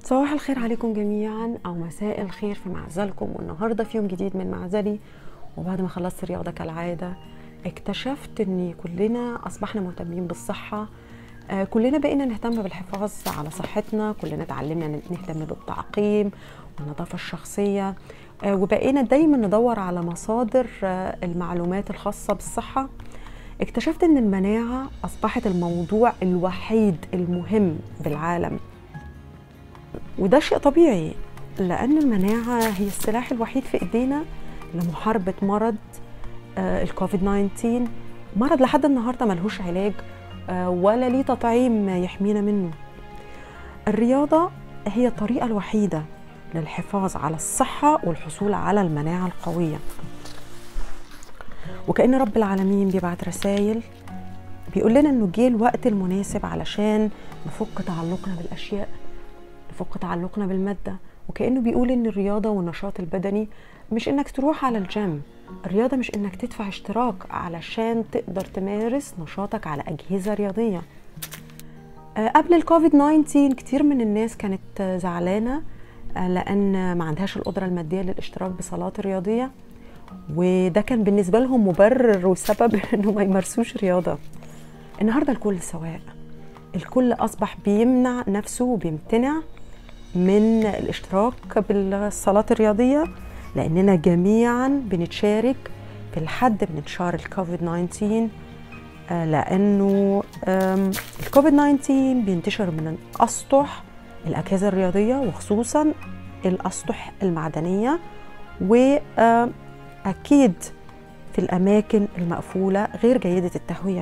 صباح الخير عليكم جميعا او مساء الخير في معزلكم والنهارده في يوم جديد من معزلي وبعد ما خلصت رياضه كالعاده اكتشفت ان كلنا اصبحنا مهتمين بالصحه آه، كلنا بقينا نهتم بالحفاظ على صحتنا كلنا اتعلمنا نهتم بالتعقيم والنظافه الشخصيه آه، وبقينا دايما ندور على مصادر آه، المعلومات الخاصه بالصحه اكتشفت ان المناعه اصبحت الموضوع الوحيد المهم بالعالم وده شيء طبيعي لأن المناعة هي السلاح الوحيد في إيدينا لمحاربة مرض آه، الكوفيد 19 مرض لحد النهاردة ملهوش علاج آه، ولا ليه تطعيم يحمينا منه الرياضة هي الطريقة الوحيدة للحفاظ على الصحة والحصول على المناعة القوية وكأن رب العالمين بيبعت رسائل بيقول لنا انه جه الوقت المناسب علشان نفك تعلقنا بالاشياء نفك تعلقنا بالماده وكانه بيقول ان الرياضه والنشاط البدني مش انك تروح على الجيم الرياضه مش انك تدفع اشتراك علشان تقدر تمارس نشاطك على اجهزه رياضيه آه، قبل الكوفيد 19 كتير من الناس كانت آه، زعلانه آه، لان ما عندهاش القدره الماديه للاشتراك بصالات رياضيه وده كان بالنسبه لهم مبرر وسبب انه ما يمارسوش رياضه النهارده الكل سواء الكل اصبح بيمنع نفسه وبيمتنع من الاشتراك بالصالات الرياضيه لاننا جميعا بنتشارك في الحد من انتشار الكوفيد 19 آه، لانه آم، الكوفيد 19 بينتشر من الاسطح الاجهزه الرياضيه وخصوصا الاسطح المعدنيه واكيد في الاماكن المقفوله غير جيده التهويه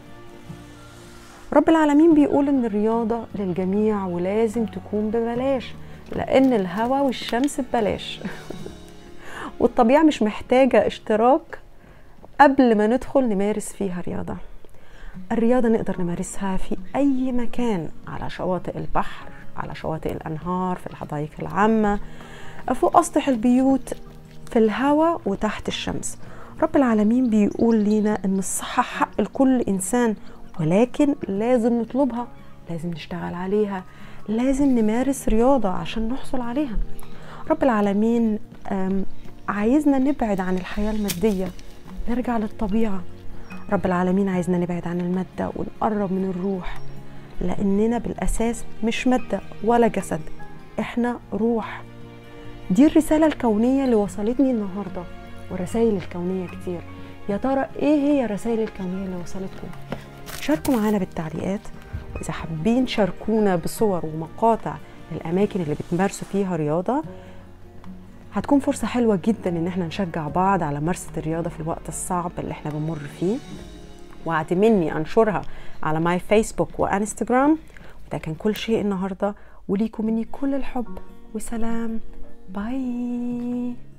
رب العالمين بيقول ان الرياضه للجميع ولازم تكون ببلاش لان الهواء والشمس ببلاش والطبيعه مش محتاجه اشتراك قبل ما ندخل نمارس فيها رياضه الرياضه نقدر نمارسها في اي مكان على شواطئ البحر على شواطئ الانهار في الحدائق العامه فوق اسطح البيوت في الهواء وتحت الشمس رب العالمين بيقول لنا ان الصحه حق لكل انسان ولكن لازم نطلبها لازم نشتغل عليها لازم نمارس رياضة عشان نحصل عليها رب العالمين آم، عايزنا نبعد عن الحياة المادية نرجع للطبيعة رب العالمين عايزنا نبعد عن المادة ونقرب من الروح لأننا بالأساس مش مادة ولا جسد إحنا روح دي الرسالة الكونية اللي وصلتني النهاردة والرسائل الكونية كتير يا ترى إيه هي الرسائل الكونية اللي وصلتكم؟ شاركوا معانا بالتعليقات وإذا حابين شاركونا بصور ومقاطع الأماكن اللي بتمارسوا فيها رياضة هتكون فرصة حلوة جدا إن احنا نشجع بعض على ممارسة الرياضة في الوقت الصعب اللي احنا بنمر فيه وعد مني أنشرها على ماي فيسبوك وانستجرام وده كان كل شيء النهاردة وليكم مني كل الحب وسلام باي